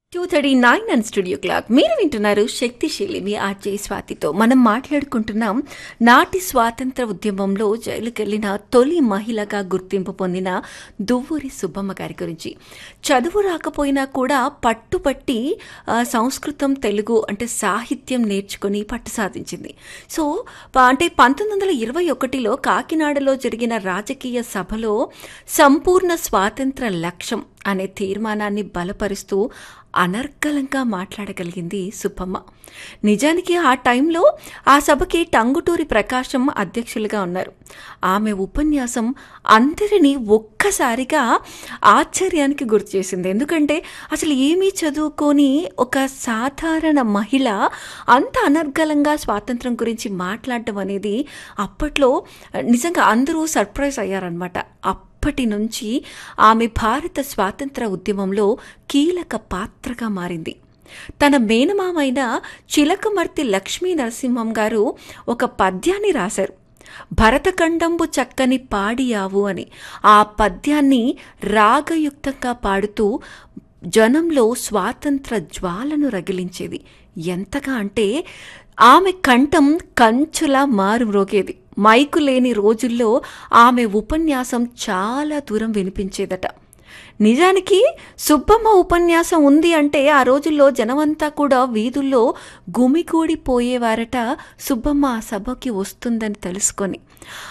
two thirty nine and studio clock మీరు వింటున్నారు శక్తిశీలి మీ ఆర్జే స్వాతితో మనం మాట్లాడుకుంటున్నాం నాటి స్వాతంత్ర ఉద్యమంలో జైలుకెళ్లిన తొలి మహిళగా గుర్తింపు పొందిన దువ్వూరి సుబ్బమ్మ గారి గురించి చదువు రాకపోయినా కూడా పట్టుపట్టి ఆ, సంస్కృతం తెలుగు అంటే సాహిత్యం నేర్చుకుని పట్టు సాధించింది సో ప- అంటే పంతొమ్మిది వందల ఇరవై ఒకటిలో కాకినాడలో జరిగిన రాజకీయ సభలో సంపూర్ణ స్వాతంత్ర లక్ష్యం అనే తీర్మానాన్ని బలపరుస్తూ అనర్గళంగా మాట్లాడగలిగింది సుబ్బమ్మ నిజానికి ఆ టైంలో ఆ సభకి టంగుటూరి ప్రకాశం అధ్యక్షులుగా ఉన్నారు ఆమె ఉపన్యాసం అందరినీ ఒక్కసారిగా ఆశ్చర్యానికి గురి చేసింది ఎందుకంటే అసలు ఏమీ చదువుకొని ఒక సాధారణ మహిళ అంత అనర్గళంగా స్వాతంత్రం గురించి మాట్లాడడం అనేది అప్పట్లో నిజంగా అందరూ సర్ప్రైజ్ అయ్యారనమాట అప్పటి నుంచి ఆమె భారత స్వాతంత్ర ఉద్యమంలో కీలక పాత్రగా మారింది తన మేనమామైన చిలకమర్తి లక్ష్మీ నరసింహం గారు ఒక పద్యాన్ని రాశారు భరతఖండంబు చక్కని పాడియావు అని ఆ పద్యాన్ని రాగయుక్తంగా పాడుతూ జనంలో స్వాతంత్ర జ్వాలను రగిలించేది ఎంతగా అంటే ఆమె కంఠం కంచులా మారుమ్రోగేది మైకు లేని రోజుల్లో ఆమె ఉపన్యాసం చాలా దూరం వినిపించేదట నిజానికి సుబ్బమ్మ ఉపన్యాసం ఉంది అంటే ఆ రోజుల్లో జనమంతా కూడా వీధుల్లో గుమిగూడిపోయేవారట సుబ్బమ్మ ఆ సభకి వస్తుందని తెలుసుకొని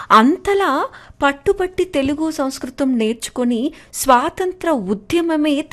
అంతలా పట్టుబట్టి తెలుగు సంస్కృతం నేర్చుకొని స్వాతంత్ర ఉద్యమమే